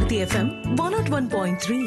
Bharati FM one naught one point three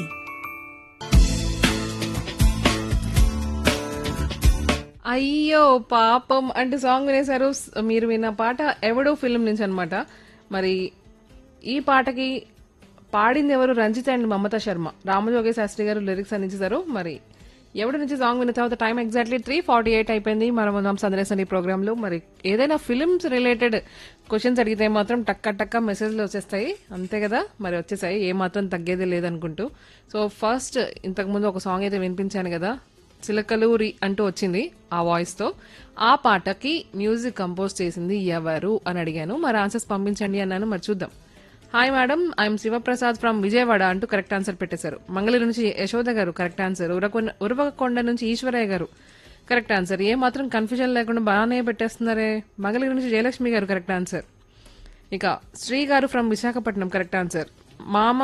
అయ్యో పాపం అంటే సాంగ్ వినేశారు స్- మీరు విన్న పాట ఎవడో ఫిల్మ్ నుంచి అన్నమాట మరి ఈ పాటకి పాడింది ఎవరు రంజిత్ అండ్ మమతా శర్మ రామజోగి శాస్త్రి గారు లిరిక్స్ అందించారు మరి ఎవరి నుంచి సాంగ్ విన్న తర్వాత time exactly three forty eight అయిపోయింది మనం ఉన్నాం సందేశం ఈ ప్రోగ్రామ్ లో మరి ఏదైనా ఫిల్మ్స్ రిలేటెడ్ క్వశ్చన్స్ అడిగితే మాత్రం టక్క టక్క మెసేజ్లు వచ్చేస్తాయి అంతే కదా మరి వచ్చేసాయి ఏ మాత్రం తగ్గేది లేదనుకుంటూ సో ఫస్ట్ ఇంతకుముందు ఒక సాంగ్ అయితే వినిపించాను కదా చిలకలూరి అంటూ వచ్చింది ఆ వాయిస్ తో ఆ పాటకి మ్యూజిక్ కంపోజ్ చేసింది ఎవరు అని అడిగాను మరి ఆన్సర్స్ పంపించండి అన్నాను మరి చూద్దాం hi madam I'm Shivaprasad from Vijayawada అంటూ కరెక్ట్ ఆన్సర్ పెట్టేశారు మంగళూరు నుంచి యశోద గారు కరెక్ట్ ఆన్సర్ ఉరకొండ- ఉరవకొండ నుంచి ఈశ్వరయ్య గారు కరెక్ట్ ఆన్సర్ ఏ మాత్రం కన్ఫ్యూజన్ లేకుండా బాగానే పెట్టేస్తున్నారే మంగళూరు నుంచి జయలక్ష్మి గారు కరెక్ట్ ఆన్సర్ ఇక శ్రీ గారు ఫ్రమ్ విశాఖపట్నం కరెక్ట్ ఆన్సర్ మామ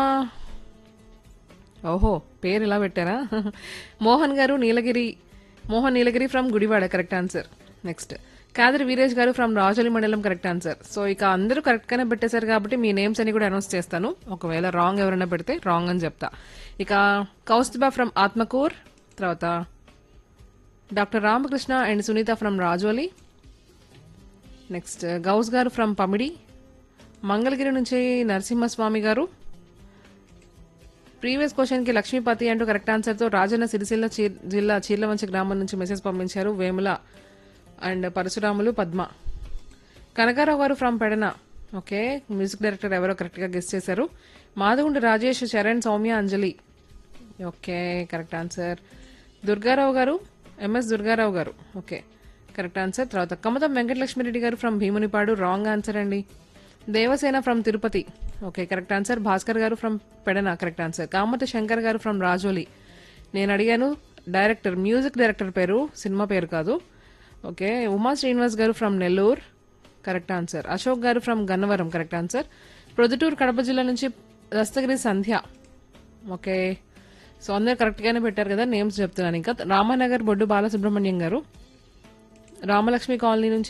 ఓహో పేరు ఇలా పెట్టారా మోహన్ గారు Neelagiri Mohan Neelagiri from Gudivada correct answer next Kadari Veeresh గారు ఫ్రమ్ రాజోలి మండలం కరెక్ట్ ఆన్సర్ సో ఇక అందరూ కరెక్ట్ గానే పెట్టేశారు కాబట్టి మీ నేమ్స్ అని కూడా అనౌన్స్ చేస్తాను ఒకవేళ రాంగ్ ఎవరైనా పెడితే రాంగ్ అని చెప్తా ఇక కౌస్తుబా ఫ్రమ్ ఆత్మకూర్ తర్వాత doctor Ramakrishna and Sunitha from Rajoli next Ghouse గారు ఫ్రమ్ పమిడి మంగళగిరి నుంచి నరసింహస్వామి గారు ప్రీవియస్ క్వశ్చన్ కి లక్ష్మీపతి అంటూ కరెక్ట్ ఆన్సర్ తో రాజన్న సిరిసిల్ల చీ- జిల్లా చీర్లవంచి గ్రామం నుంచి మెసేజ్ పంపించారు Vemula and Parasuramulu Padma Kanakarao garu from Pedana okay music director ఎవరో కరెక్ట్ గా గెస్ట్ చేశారు Madhagundi Rajesh Charan Soumya Anjali okay correct answer Durgarao garu MS Durgarao గారు ఓకే కరెక్ట్ ఆన్సర్ తర్వాత కమతం వెంకటలక్ష్మిరెడ్డి గారు ఫ్రమ్ భీమునిపాడు రాంగ్ ఆన్సర్ అండి Devasena from Tirupati okay correct answer Bhaskar గారు from Pedana correct answer Kamatha Shankar గారు ఫ్రమ్ రాజోలి నేను అడిగాను డైరెక్టర్ మ్యూజిక్ డైరెక్టర్ పేరు సినిమా పేరు కాదు ఓకే ఉమా శ్రీనివాస్ గారు from Nellore correct answer Ashok గారు from Gannavaram correct answer Proddatur Kadapa జిల్లా నుంచి దస్తగిరి సంధ్య ఓకే సో అందరు కరెక్ట్ గానే పెట్టారు కదా నేమ్స్ చెప్తున్నాను ఇంకా రామానగర్ బొడ్డు బాలసుబ్రహ్మణ్యం గారు రామలక్ష్మి కాలనీ నుంచి